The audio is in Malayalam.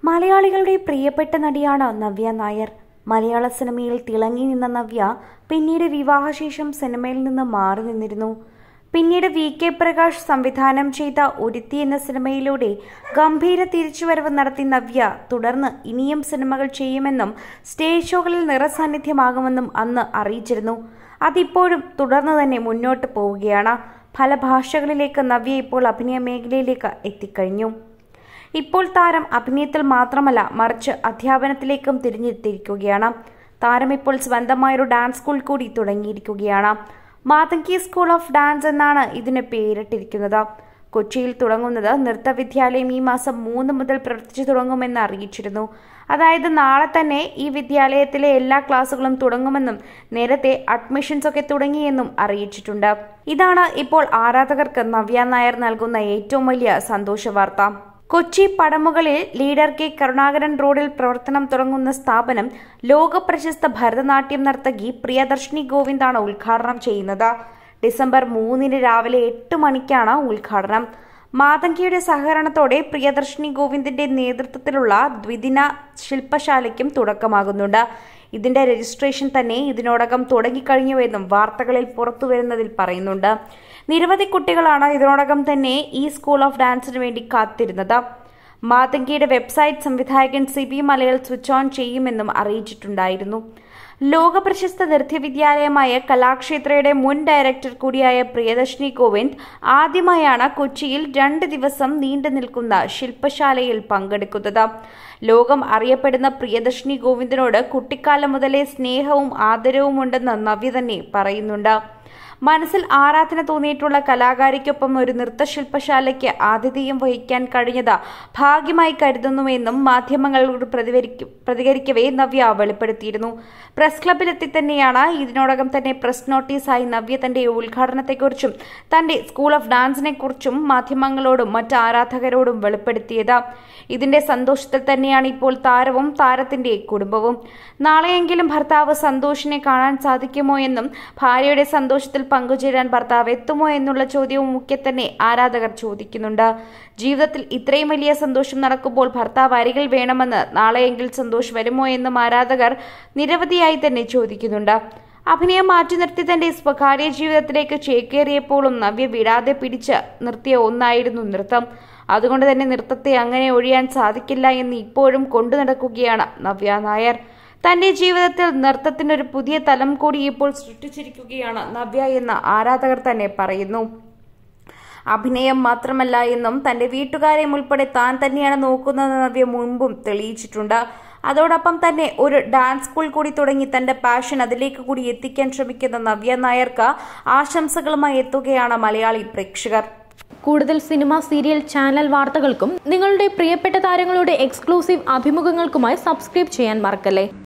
മലയാളികളുടെ പ്രിയപ്പെട്ട നടിയാണ് നവ്യ നായർ മലയാള സിനിമയിൽ തിളങ്ങി നിന്ന നവ്യ പിന്നീട് വിവാഹശേഷം സിനിമയിൽ നിന്ന് മാറി നിന്നിരുന്നു പിന്നീട് വി കെ പ്രകാശ് സംവിധാനം ചെയ്ത ഒരുത്തി എന്ന സിനിമയിലൂടെ ഗംഭീര തിരിച്ചുവരവ് നടത്തി നവ്യ തുടർന്ന് ഇനിയും സിനിമകൾ ചെയ്യുമെന്നും സ്റ്റേജ് ഷോകളിൽ നിറസാന്നിധ്യമാകുമെന്നും അന്ന് അറിയിച്ചിരുന്നു അതിപ്പോഴും തുടർന്ന് തന്നെ മുന്നോട്ട് പോവുകയാണ് പല ഭാഷകളിലേക്ക് നവ്യ ഇപ്പോൾ അഭിനയ മേഖലയിലേക്ക് എത്തിക്കഴിഞ്ഞു ഇപ്പോൾ താരം അഭിനയത്തിൽ മാത്രമല്ല മറിച്ച് അധ്യാപനത്തിലേക്കും തിരിഞ്ഞെത്തിയിരിക്കുകയാണ് താരം ഇപ്പോൾ സ്വന്തമായൊരു ഡാൻസ് സ്കൂൾ കൂടി തുടങ്ങിയിരിക്കുകയാണ് മാതങ്കി സ്കൂൾ ഓഫ് ഡാൻസ് എന്നാണ് ഇതിന് പേരിട്ടിരിക്കുന്നത് കൊച്ചിയിൽ തുടങ്ങുന്നത് നൃത്തവിദ്യാലയം ഈ മാസം മൂന്ന് മുതൽ പ്രവർത്തിച്ചു തുടങ്ങുമെന്ന് അറിയിച്ചിരുന്നു അതായത് നാളെ തന്നെ ഈ വിദ്യാലയത്തിലെ എല്ലാ ക്ലാസുകളും തുടങ്ങുമെന്നും നേരത്തെ അഡ്മിഷൻസ് ഒക്കെ തുടങ്ങിയെന്നും അറിയിച്ചിട്ടുണ്ട് ഇതാണ് ഇപ്പോൾ ആരാധകർക്ക് നവ്യ നായർ നൽകുന്ന ഏറ്റവും വലിയ സന്തോഷ വാർത്ത കൊച്ചി പടമുകളിൽ ലീഡർ കെ കരുണാകരൻ റോഡിൽ പ്രവർത്തനം തുടങ്ങുന്ന സ്ഥാപനം ലോക പ്രശസ്ത ഭരതനാട്യം നർത്തകി പ്രിയദർശിനി ഗോവിന്ദാണ് ഉദ്ഘാടനം ചെയ്യുന്നത് ഡിസംബർ മൂന്നിന് രാവിലെ എട്ട് മണിക്കാണ് ഉദ്ഘാടനം മാതങ്കിയുടെ സഹകരണത്തോടെ പ്രിയദർശിനി ഗോവിന്ദിന്റെ നേതൃത്വത്തിലുള്ള ദ്വിദിന ശില്പശാലയ്ക്കും തുടക്കമാകുന്നുണ്ട് ഇതിന്റെ രജിസ്ട്രേഷൻ തന്നെ ഇതിനോടകം തുടങ്ങിക്കഴിഞ്ഞുവെന്നും വാർത്തകളിൽ പുറത്തുവരുന്നതിൽ പറയുന്നുണ്ട് നിരവധി കുട്ടികളാണ് ഇതിനോടകം തന്നെ ഈ സ്കൂൾ ഓഫ് ഡാൻസിന് വേണ്ടി കാത്തിരുന്നത് മാതങ്കിയുടെ വെബ്സൈറ്റ് സംവിധായകൻ സിബി മലയാൾ സ്വിച്ച് ഓൺ ചെയ്യുമെന്നും അറിയിച്ചിട്ടുണ്ടായിരുന്നു ലോകപ്രശസ്ത നൃത്യവിദ്യാലയമായ കലാക്ഷേത്രയുടെ മുൻ ഡയറക്ടർ കൂടിയായ പ്രിയദർശിനി കോവിന്ദ് ആദ്യമായാണ് കൊച്ചിയിൽ രണ്ട് ദിവസം നീണ്ടു നിൽക്കുന്ന ശില്പശാലയിൽ പങ്കെടുക്കുന്നത് ലോകം അറിയപ്പെടുന്ന പ്രിയദർശിനി ഗോവിന്ദനോട് കുട്ടിക്കാലം മുതലേ സ്നേഹവും ആദരവും ഉണ്ടെന്ന് നവ്യ തന്നെ പറയുന്നുണ്ട് മനസ്സിൽ ആരാധന തോന്നിയിട്ടുള്ള കലാകാരിക്കൊപ്പം ഒരു നൃത്തശില്പശാലയ്ക്ക് ആതിഥേയം വഹിക്കാൻ കഴിഞ്ഞത് ഭാഗ്യമായി കരുതുന്നുവെന്നും മാധ്യമങ്ങളോട് പ്രതികരിക്ക പ്രതികരിക്കവേ നവ്യ വെളിപ്പെടുത്തിയിരുന്നു പ്രസ് ക്ലബിലെത്തി തന്നെയാണ് ഇതിനോടകം തന്നെ പ്രസ് നോട്ടീസായി നവ്യ തന്റെ ഉദ്ഘാടനത്തെക്കുറിച്ചും തന്റെ സ്കൂൾ ഓഫ് ഡാൻസിനെ കുറിച്ചും മാധ്യമങ്ങളോടും മറ്റ് ആരാധകരോടും വെളിപ്പെടുത്തിയത് ഇതിന്റെ സന്തോഷത്തിൽ തന്നെയാണ് ഇപ്പോൾ താരവും താരത്തിന്റെ കുടുംബവും നാളെയെങ്കിലും ഭർത്താവ് സന്തോഷിനെ കാണാൻ സാധിക്കുമോ എന്നും ഭാര്യയുടെ സന്തോഷത്തിൽ പങ്കുചേരാൻ ഭർത്താവ് എത്തുമോ എന്നുള്ള ചോദ്യവും ഒക്കെ തന്നെ ആരാധകർ ചോദിക്കുന്നുണ്ട് ജീവിതത്തിൽ ഇത്രയും വലിയ സന്തോഷം നടക്കുമ്പോൾ ഭർത്താവ് അരികിൽ വേണമെന്ന് നാളെയെങ്കിൽ സന്തോഷ് വരുമോ എന്നും ആരാധകർ നിരവധിയായി തന്നെ ചോദിക്കുന്നുണ്ട് അഭിനയം മാറ്റി നിർത്തി തന്റെ സ്വകാര്യ ജീവിതത്തിലേക്ക് ചേക്കേറിയപ്പോഴും നവ്യ വിടാതെ പിടിച്ച് നിർത്തിയ ഒന്നായിരുന്നു നൃത്തം അതുകൊണ്ട് തന്നെ നൃത്തത്തെ അങ്ങനെ ഒഴിയാൻ സാധിക്കില്ല എന്ന് ഇപ്പോഴും കൊണ്ടു നടക്കുകയാണ് നവ്യ നായർ തന്റെ ജീവിതത്തിൽ നൃത്തത്തിനൊരു പുതിയ തലം കൂടി ഇപ്പോൾ സൃഷ്ടിച്ചിരിക്കുകയാണ് നവ്യ എന്ന് ആരാധകർ തന്നെ പറയുന്നു അഭിനയം മാത്രമല്ല എന്നും തന്റെ വീട്ടുകാരെയും ഉൾപ്പെടെ താൻ തന്നെയാണ് നോക്കുന്നത് നവ്യ മുൻപും തെളിയിച്ചിട്ടുണ്ട് അതോടൊപ്പം തന്നെ ഒരു ഡാൻസ് സ്കൂൾ കൂടി തുടങ്ങി തന്റെ പാഷൻ അതിലേക്ക് കൂടി എത്തിക്കാൻ ശ്രമിക്കുന്ന നവ്യ നായർക്ക് ആശംസകളുമായി എത്തുകയാണ് മലയാളി പ്രേക്ഷകർ കൂടുതൽ സിനിമ സീരിയൽ ചാനൽ വാർത്തകൾക്കും നിങ്ങളുടെ പ്രിയപ്പെട്ട താരങ്ങളുടെ എക്സ്ക്ലൂസീവ് അഭിമുഖങ്ങൾക്കുമായി സബ്സ്ക്രൈബ് ചെയ്യാൻ മറക്കല്ലേ